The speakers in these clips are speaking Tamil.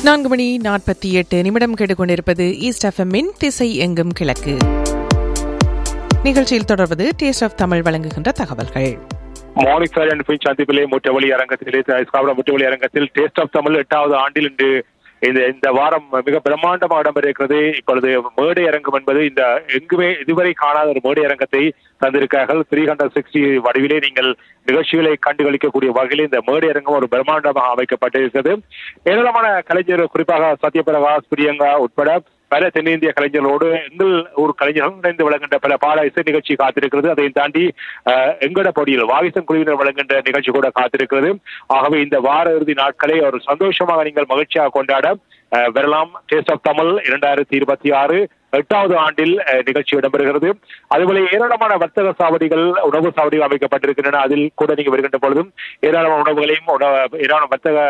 நான்கு மணி நாற்பத்தி எட்டு நிமிடம் கேட்டுக்கொண்டிருப்பது ஈஸ்ட் எஃப்எம்மின் திசை எங்கும் கிழக்கு நிகழ்ச்சியில் தொடர்வது டேஸ்ட் ஆஃப் தமிழ் வழங்குகின்ற தகவல்கள் மார்னிங் சார் அண்ட் பின் சந்திப்பிலே முற்றவழி அரங்கத்திலே ஸ்காபரா முற்றவழி அரங்கத்தில் டேஸ்ட் ஆஃப் தமிழ் எட்டாவது ஆண்டில் இன்று இந்த இந்த வாரம் மிக பிரம்மாண்டமாக இடம்பெறுகிறது இப்பொழுது மேடை அரங்கம் என்பது இந்த எங்குமே இதுவரை காணாத ஒரு மேடை அரங்கத்தை தந்திருக்கிறார்கள் த்ரீ ஹண்ட்ரட் சிக்ஸ்டி வடிவிலே நீங்கள் நிகழ்ச்சிகளை கண்டுகளிக்கக்கூடிய வகையில் இந்த மேடை அரங்கம் ஒரு பிரம்மாண்டமாக அமைக்கப்பட்டிருக்கிறது ஏராளமான கலைஞர் குறிப்பாக சத்யபிரகாஷ் பிரியங்கா உட்பட பல தென்னிந்திய கலைஞர்களோடு எங்கள் ஒரு கலைஞர்கள் இணைந்து வழங்குகின்ற பல பாட இசை நிகழ்ச்சி காத்திருக்கிறது அதை தாண்டி எங்கட பொடியில் வாகிசன் குழுவினர் வழங்குகின்ற நிகழ்ச்சி கூட காத்திருக்கிறது ஆகவே இந்த வார இறுதி நாட்களை ஒரு சந்தோஷமாக நீங்கள் மகிழ்ச்சியாக கொண்டாட வரலாம் டேஸ்ட் ஆஃப் தமிழ் இரண்டாயிரத்தி இருபத்தி ஆறு எட்டாவது ஆண்டில் நிகழ்ச்சி இடம்பெறுகிறது அதுபோல ஏராளமான வர்த்தக சாவடிகள் உணவு சாவடிகள் அமைக்கப்பட்டிருக்கின்றன அதில் கூட நீங்க வருகின்ற பொழுதும் ஏராளமான உணவுகளையும் ஏராளமான வர்த்தக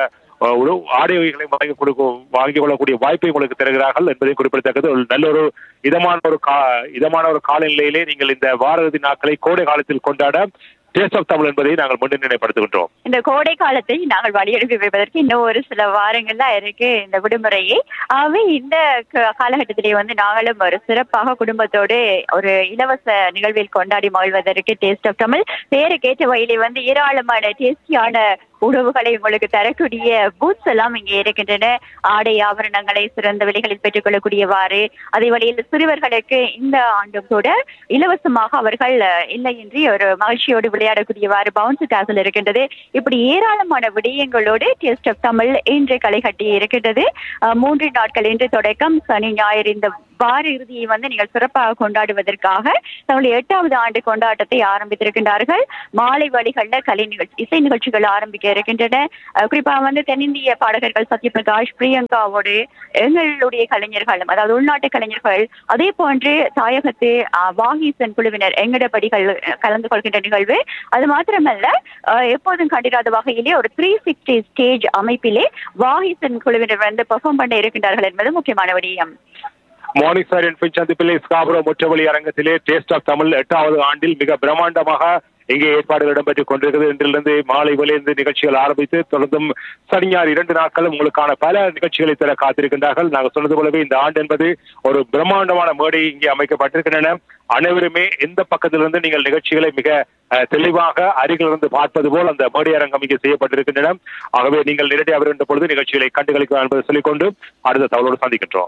ஆடை வகைகளை வாங்கி கொடுக்க வாங்கிக் கொள்ளக்கூடிய வாய்ப்பை உங்களுக்கு தருகிறார்கள் என்பதை குறிப்பிடத்தக்கது ஒரு நல்ல ஒரு இதமான ஒரு கா இதமான ஒரு காலநிலையிலே நீங்கள் இந்த வார இறுதி நாட்களை கோடை காலத்தில் கொண்டாட டேஸ்ட் ஆஃப் தமிழ் என்பதை நாங்கள் முன்னிலைப்படுத்துகின்றோம் இந்த கோடை காலத்தை நாங்கள் வழியெடுத்து வைப்பதற்கு இன்னும் ஒரு சில வாரங்கள் தான் இருக்கு இந்த விடுமுறையை ஆகவே இந்த காலகட்டத்திலே வந்து நாங்களும் ஒரு சிறப்பாக குடும்பத்தோடு ஒரு இலவச நிகழ்வில் கொண்டாடி மகிழ்வதற்கு டேஸ்ட் ஆஃப் தமிழ் பேருக்கேற்ற வகையிலே வந்து ஏராளமான டேஸ்டியான உணவுகளை உங்களுக்கு தரக்கூடிய பூத்ஸ் எல்லாம் இங்கே இருக்கின்றன ஆடை ஆபரணங்களை சிறந்த விலைகளில் பெற்றுக் கொள்ளக்கூடியவாறு அதே வழியில் சிறுவர்களுக்கு இந்த ஆண்டும் கூட இலவசமாக அவர்கள் இல்லையின்றி ஒரு மகிழ்ச்சியோடு விளையாடக்கூடியவாறு பவுன்ஸ் கேசல் இருக்கின்றது இப்படி ஏராளமான விடயங்களோடு டேஸ்ட் ஆஃப் தமிழ் இன்று களை கட்டி இருக்கின்றது மூன்று நாட்கள் இன்று தொடக்கம் சனி ஞாயிறு இந்த வார இறுதியை வந்து நீங்கள் சிறப்பாக கொண்டாடுவதற்காக தங்களுடைய எட்டாவது ஆண்டு கொண்டாட்டத்தை ஆரம்பித்திருக்கின்றார்கள் மாலை வழிகள்ல கலை நிகழ்ச்சி இசை நிகழ்ச்சிகள் ஆரம்பிக்க இருக்கின்றன குறிப்பாக வந்து தென்னிந்திய பாடகர்கள் சத்யபிரகாஷ் பிரியங்காவோடு எங்களுடைய கலைஞர்களும் அதாவது உள்நாட்டு கலைஞர்கள் அதே போன்று தாயகத்து வாகிசன் குழுவினர் எங்கடப்படிகள் கலந்து கொள்கின்ற நிகழ்வு அது மாத்திரமல்ல எப்போதும் கண்டிராத வகையிலே ஒரு த்ரீ சிக்ஸ்டி ஸ்டேஜ் அமைப்பிலே வாகிசன் குழுவினர் வந்து பெர்ஃபார்ம் பண்ண இருக்கின்றார்கள் என்பது முக்கியமான விடயம் மார்னிங் சார் என் சந்திப்பிலே ஸ்காபுரோ முற்றவழி அரங்கத்திலே டேஸ்ட் ஆஃப் தமிழ் எட்டாவது ஆண்டில் மிக பிரம்மாண்டமாக இங்கே ஏற்பாடுகள் இடம்பெற்றுக் கொண்டிருக்கிறது இன்றிலிருந்து மாலை வலியிருந்து நிகழ்ச்சிகள் ஆரம்பித்து தொடர்ந்தும் சனியார் இரண்டு நாட்களும் உங்களுக்கான பல நிகழ்ச்சிகளை தர காத்திருக்கின்றார்கள் நாங்கள் சொன்னது போலவே இந்த ஆண்டு என்பது ஒரு பிரம்மாண்டமான மேடை இங்கே அமைக்கப்பட்டிருக்கின்றன அனைவருமே எந்த பக்கத்திலிருந்து நீங்கள் நிகழ்ச்சிகளை மிக தெளிவாக அருகிலிருந்து பார்ப்பது போல் அந்த மேடை அரங்கம் இங்கே செய்யப்பட்டிருக்கின்றன ஆகவே நீங்கள் நேரடியாக வருகின்ற பொழுது நிகழ்ச்சிகளை கண்டுகளிக்கலாம் என்பதை சொல்லிக்கொண்டு அடுத்த தகவலோடு சந்திக்கின்றோம்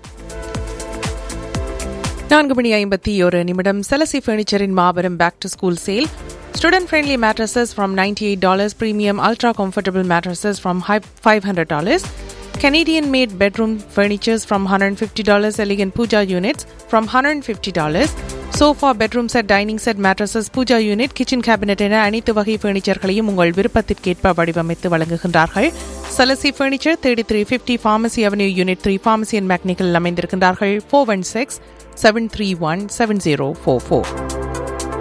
நான்கு மணி ஐம்பத்தி ஒரு நிமிடம் செலசி ஃபர்னிச்சரின் மாபெரும் back to school sale student friendly mattresses from ninety eight dollars premium ultra comfortable mattresses from five hundred dollars Canadian made bedroom furnitures from $150, elegant puja units from $150, sofa bedroom set dining set mattresses puja unit kitchen cabinet என அனைத்து வகை ஃபர்னிச்சர்களையும் உங்கள் விருப்பத்திற்கேற்ப வடிவமைத்து வழங்குகின்றார்கள் சலசி furniture thirty three fifty pharmacy avenue unit three pharmacy and McNicoll அமைந்திருக்கின்றார்கள் four one six seven three one seven zero four four